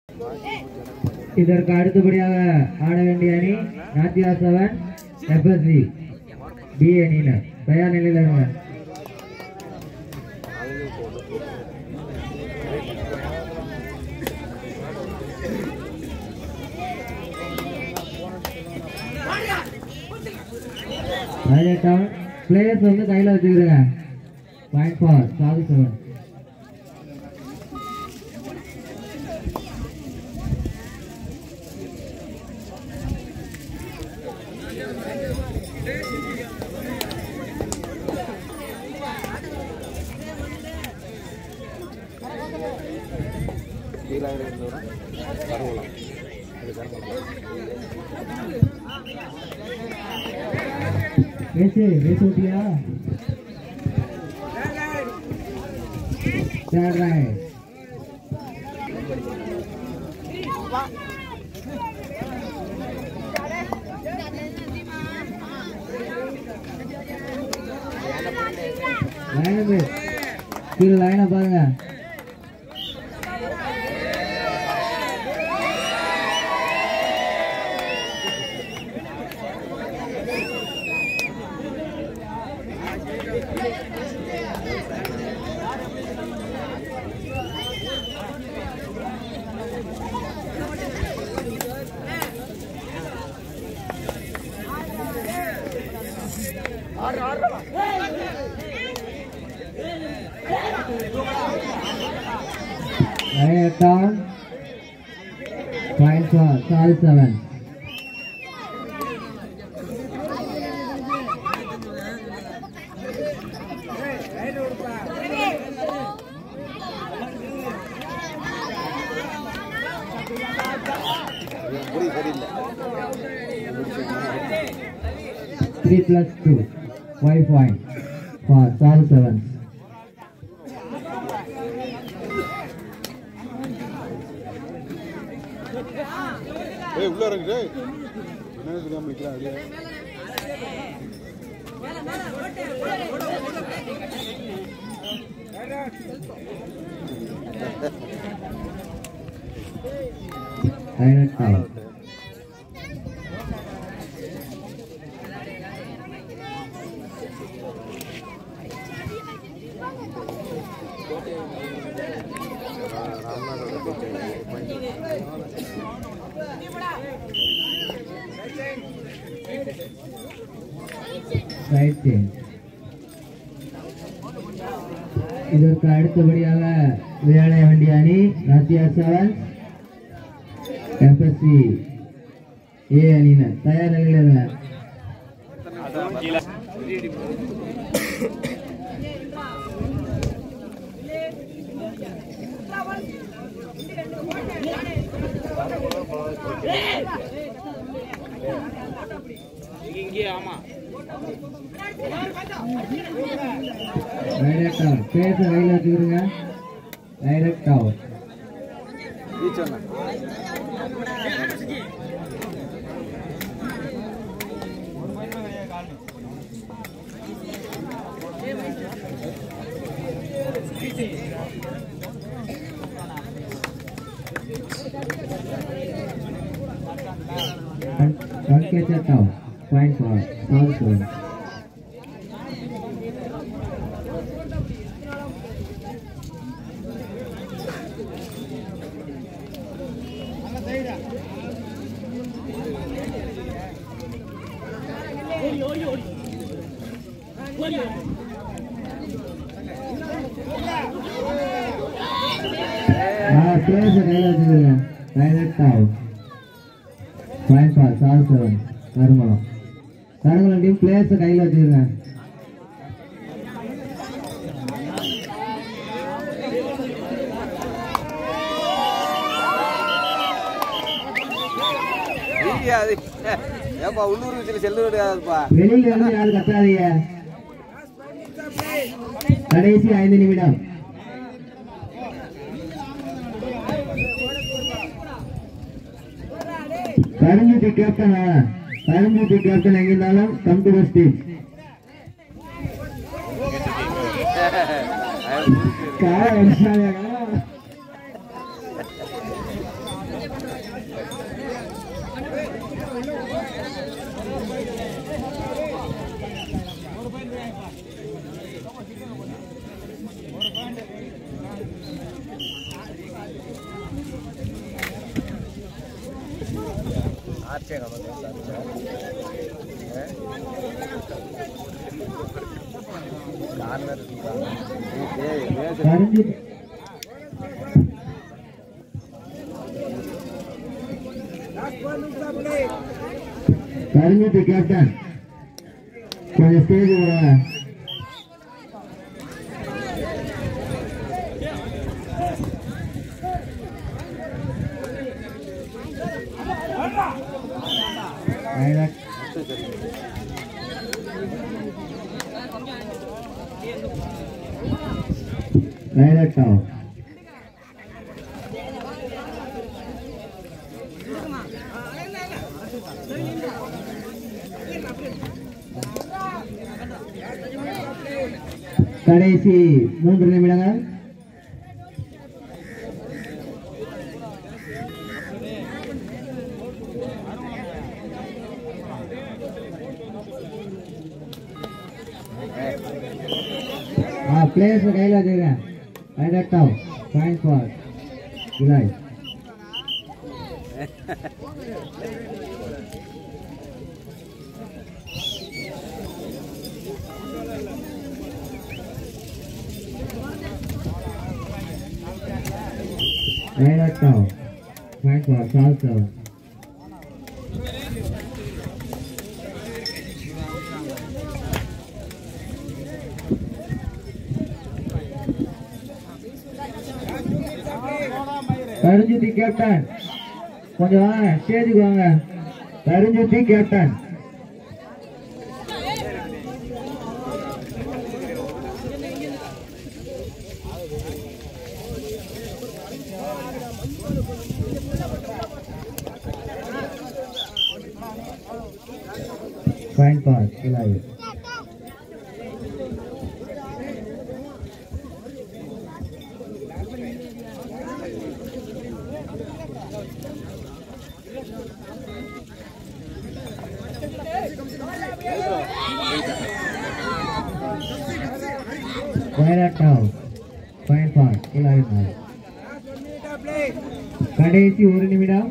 இதற்கு அடுத்தபடியாக ஆட வேண்டிய அணி நாத்தியா செவன் எஃப்எஸ்சி பி அணியினர் தயார் நிலையில் இருங்க ராஜேட்டான் பிளேயர்ஸ் வந்து கையில் வச்சுக்கிறேங்க பாயிண்ட் ஃபார் சாது செவன் பேசு பேச விட்டியா தேர்ட் ரைட் லைனு கீழே லைனை பாருங்க line down point four sorry seven three plus two five point four sorry seven ஏய் உள்ள இறங்கு டேய் என்ன தெரியாம நிக்கிறான் வெளியே லைன் டவுன் ரைட் சேஞ்ச் இதற்கு அடுத்தபடியாக விளையாட வேண்டிய அணி ரஷ்யா செவன் எஃப்எஸ்சி ஏ அணியினர் தயார் நிலையில் இருங்க டைரக்ட் அவுட் பேச கையில் வச்சுக்கிறீங்க டைரக்ட் அவுட் ரீச் அண்ணா One catch at out. Point for South Zone. Ah, players are கையில் வச்சுக்கிறேங்க டைரக்ட் அவுட் பாயிண்ட் ஃபார் சால் செவன் கருமலம் கருமலம் டீம் பிளேயர்ஸ் கையில் வச்சுக்கிறேங்க அது ஏப்பா உள்ளூர் வீட்டில் செல்லு கிடையாதுப்பா வெளியில இருந்து யாரும் கத்தாதீங்க கடைசி ஐந்து நிமிடம் கரும்புத்தி கேப்டன் கரும்புத்தி கேப்டன் எங்கிருந்தாலும் கம் டு ஸ்டேஜ் கால அடிச்சாங்க கருஞ்சு கருஞ்சுட்டு கேப்டன் கொஞ்சம் ஸ்டேஜ் போடுங்க Direct. Direct out. கடைசி மூன்று நிமிடங்கள் ஆ பிளேயர்ஸ் கையில் வச்சுக்கிறேன் டைரக்ட் அவுட் பாயிண்ட் ஃபார் இலாய் டைரக்ட் அவுட் பாயிண்ட் ஃபார் சால் செவன் கருஞ்சுத்தி கேப்டன் கொஞ்சம் வாங்க ஸ்டேஜுக்கு வாங்க கருஞ்சுத்தி captain Fine pass, Eli. Direct out. Fine pass, Eli. கடைசி ஒரு நிமிடம்